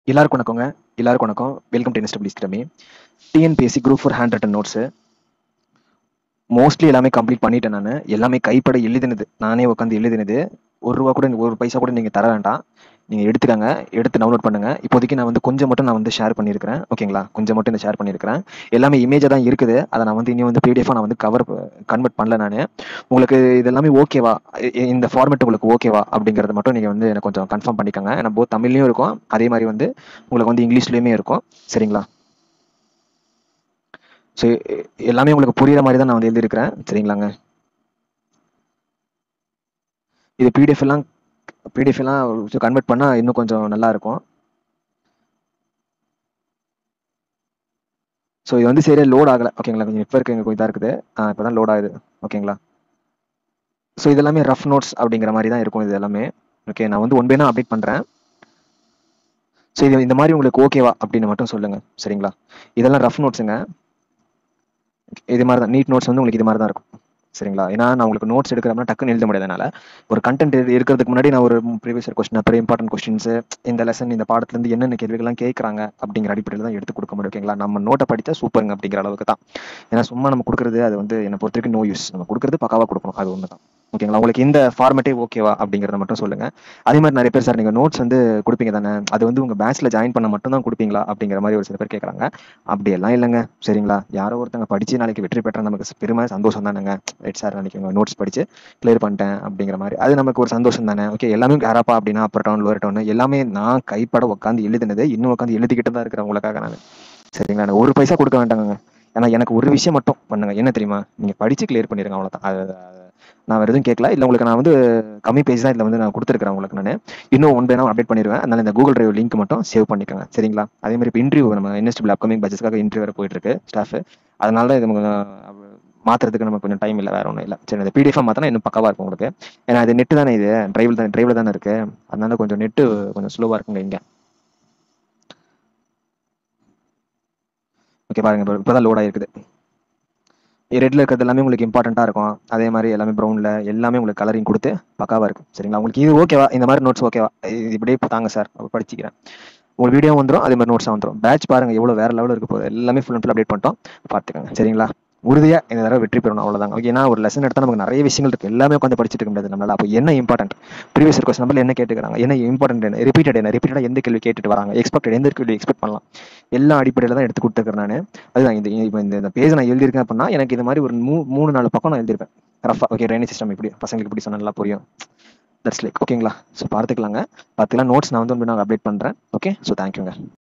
எல்லாருக்கும் வணக்கங்க எல்லாருக்கும் வணக்கம் வெல்கம் டு இன்ஸ்டபிள் கிரமி TNPSC group four hand written notes mostly எல்லாமே கம்ப்ளீட் பண்ணிட்டேன் நான் எல்லாமே கைப்பட எழுதினது நானே உட்காந்து எழுதினது ஒரு ரூபா கூட ஒரு பைசா கூட நீங்கள் தர வேண்டாம் நீங்கள் எடுத்துக்கங்க எடுத்து டவுன்லோட் பண்ணுங்க இப்போதைக்கு நான் வந்து கொஞ்சம் மட்டும் நான் வந்து ஷேர் பண்ணியிருக்கிறேன் ஓகேங்களா கொஞ்சம் மட்டும் இந்த ஷேர் பண்ணியிருக்கிறேன் எல்லாமே இமேஜாக தான் இருக்குது அதை நான் வந்து இனி வந்து பிடிஎஃபாக நான் வந்து கவர் கன்வெர்ட் பண்ணல நான் உங்களுக்கு இது எல்லாமே ஓகேவா இ- இந்த ஃபார்மேட் உங்களுக்கு ஓகேவா அப்படிங்கிறத மட்டும் நீங்கள் வந்து எனக்கு கொஞ்சம் கன்ஃபார்ம் பண்ணிக்கோங்க ஏன்னா போத் தமிழ்லையும் இருக்கும் அதே மாதிரி வந்து உங்களுக்கு வந்து இங்கிலீஷ்லேயுமே இருக்கும் சரிங்களா ஸோ எல்லாமே உங்களுக்கு புரியுற மாதிரி தான் நான் வந்து எழுதியிருக்கிறேன் சரிங்களாங்க இது பிடிஎஃப் எல்லாம் பிடிஎஃப் எல்லாம் கன்வெர்ட் பண்ணால் இன்னும் கொஞ்சம் நல்லா இருக்கும் ஸோ இது வந்து சரியா லோட் ஆகலை ஓகேங்களா கொஞ்சம் நெட்ஒர்க் எங்களுக்கு இதாக இருக்குது இப்போ தான் லோட் ஆகுது ஓகேங்களா ஸோ இது எல்லாமே ரஃப் நோட்ஸ் அப்படிங்கிற மாதிரி தான் இருக்கும் இது எல்லாமே ஓகே நான் வந்து ஒன் பை நான் அப்டேட் பண்ணுறேன் ஸோ இது இந்த மாதிரி உங்களுக்கு ஓகேவா அப்படின்னு மட்டும் சொல்லுங்கள் சரிங்களா இதெல்லாம் ரஃப் நோட்ஸுங்க இது மாதிரி தான் நீட் நோட்ஸ் வந்து உங்களுக்கு இது மாதிரி தான் இருக்கும் சரிங்களா ஏன்னா நான் உங்களுக்கு நோட்ஸ் எடுக்கிறோம்னா டக்குன்னு எழுத முடியாதனால ஒரு கண்டென்ட் இருக்கிறதுக்கு முன்னாடி நான் ஒரு ப்ரீவியஸ் கொஸ்டின் அப்புறம் இம்பார்ட்டன்ட் கொஸ்டின்ஸ் இந்த லெசன் இந்த பாடத்துலேருந்து என்னென்ன கேள்விகள்லாம் கேட்குறாங்க அப்படிங்கிற அடிப்படையில் தான் எடுத்து கொடுக்க முடியும் ஓகேங்களா நம்ம நோட்டை படித்தா சூப்பருங்க அப்படிங்கிற அளவுக்கு தான் ஏன்னா சும்மா நம்ம கொடுக்குறது அது வந்து என்னை பொறுத்த வரைக்கும் நோ யூஸ் நம்ம கொடுக்குறது பக்காவாக கொடுக்கணும் அது ஒன்று தான் ஓகேங்களா உங்களுக்கு இந்த ஃபார்மேட்டே ஓகேவா அப்படிங்கிறத மட்டும் சொல்லுங்க அதே மாதிரி நிறைய பேர் சார் நீங்கள் நோட்ஸ் வந்து கொடுப்பீங்க தானே அது வந்து உங்கள் பேட்ச்ல ஜாயின் பண்ண மட்டும் தான் கொடுப்பீங்களா அப்படிங்கிற மாதிரி ஒரு சில பேர் கேட்குறாங்க அப்படியெல்லாம் இல்லைங்க சரிங்களா யாரோ ஒருத்தங்க படிச்சு நாளைக்கு வெற்றி பெற்ற நமக்கு பெருமை சந்தோஷம் தானேங்க ரைட் சார் நாளைக்கு உங்கள் நோட்ஸ் படிச்சு கிளியர் பண்ணிட்டேன் அப்படிங்கிற மாதிரி அது நமக்கு ஒரு சந்தோஷம் தானே ஓகே எல்லாமே யாராப்பா அப்படின்னா அப்பர் டவுன் லோவர் டவுன் எல்லாமே நான் கைப்பட உட்காந்து எழுதினது இன்னும் உட்காந்து எழுதிக்கிட்டு தான் இருக்கிறேன் உங்களுக்காக நான் சரிங்களா நான் ஒரு பைசா கொடுக்க வேண்டாங்க ஏன்னா எனக்கு ஒரு விஷயம் மட்டும் பண்ணுங்க என்ன தெரியுமா நீங்க படிச்சு கிளியர் பண்ணிருங்க அவ்வளவுதான் அது அது- நான் வேற எதுவும் கேட்கல இல்லை உங்களுக்கு நான் வந்து கம்மி பேஜ் தான் இதில் வந்து நான் கொடுத்துருக்கேன் உங்களுக்கு நான் இன்னும் ஒன் பை நான் அப்டேட் பண்ணிடுவேன் அதனால இந்த கூகுள் டிரைவ் லிங்க் மட்டும் சேவ் பண்ணிக்கோங்க சரிங்களா அதே மாதிரி இப்போ இன்டர்வியூ நம்ம இன்வெஸ்டபிள் அப்கமிங் பட்ஜெட்ஸ்க்காக இன்டர்வியூ வேறு போயிட்டு இருக்கு ஸ்டாஃப் அதனால தான் இது நமக்கு மாத்துறதுக்கு நமக்கு கொஞ்சம் டைம் இல்லை வேற ஒன்றும் இல்லை சரி இந்த பிடிஎஃப் மாத்தினா இன்னும் பக்கவா இருக்கும் உங்களுக்கு ஏன்னா இது நெட்டு தானே இது டிரைவில் தான் டிரைவில் தானே இருக்கு அதனால கொஞ்சம் நெட்டு கொஞ்சம் ஸ்லோவாக இருக்குங்க இங்கே ஓகே பாருங்க இப்போ இப்போ தான் லோட் ஆயிருக்குது ரெட்ல இருக்கிறது எல்லாமே உங்களுக்கு இம்பார்ட்டண்ட்டாக இருக்கும் அதே மாதிரி எல்லாமே ப்ரௌனில் எல்லாமே உங்களுக்கு கலரிங் கொடுத்து பக்காவாக இருக்கும் சரிங்களா உங்களுக்கு இது ஓகேவா இந்த மாதிரி நோட்ஸ் ஓகேவா இது இப்படியே இப்போ தாங்க சார் படிச்சுக்கிறேன் உங்களுக்கு வீடியோ வந்துடும் அதே மாதிரி நோட்ஸாக வந்துடும் பேட்ச் பாருங்க எவ்வளோ வேற லெவலில் இருக்க போகுது எல்லாமே ஃபுல் அண்ட் ஃபுல் அப்டேட் பண்ணிட்டோம் பார்த்துக்கோங்க சரிங்களா உறுதியாக இந்த தடவை வெற்றி பெறணும் அவ்வளோதாங்க ஓகே ஏன்னா ஒரு லெசன் எடுத்தால் நமக்கு நிறைய விஷயங்கள் இருக்குது எல்லாமே உட்காந்து படிச்சுட்டு இருக்க முடியாது நம்மளால அப்போ என்ன இம்பார்ட்டன்ட் ப்ரீவியஸ் கொஸ்டின் நம்பர் என்ன கேட்டுக்கிறாங்க என்ன இம்பார்ட்டன்ட் என்ன ரிப்பீட்டட் என்ன ரிப்பீட்டடாக எந்த கேள்வி கேட்டுட்டு வராங்க எக்ஸ்பெக்டட் எந்த கேள்வி எக்ஸ்பெக்ட் பண்ணலாம் எல்லா அடிப்படையில் தான் எடுத்து கொடுத்துருக்கேன் நான் அதுதான் இந்த இப்போ இந்த இந்த பேஜ் நான் எழுதியிருக்கேன் அப்படின்னா எனக்கு இந்த மாதிரி ஒரு மூ மூணு நாலு பக்கம் நான் எழுதியிருப்பேன் ரஃபா ஓகே ட்ரைனேஜ் சிஸ்டம் இப்படி பசங்களுக்கு இப்படி சொன்னா நல்லா புரியும் தட்ஸ் லைக் ஓகேங்களா ஸோ பார்த்துக்கலாங்க பார்த்துக்கலாம் நோட்ஸ் நான் வந்து நான் அப்டேட் பண்ணுறேன் ஓகே ஸோ தேங்க்யூங்க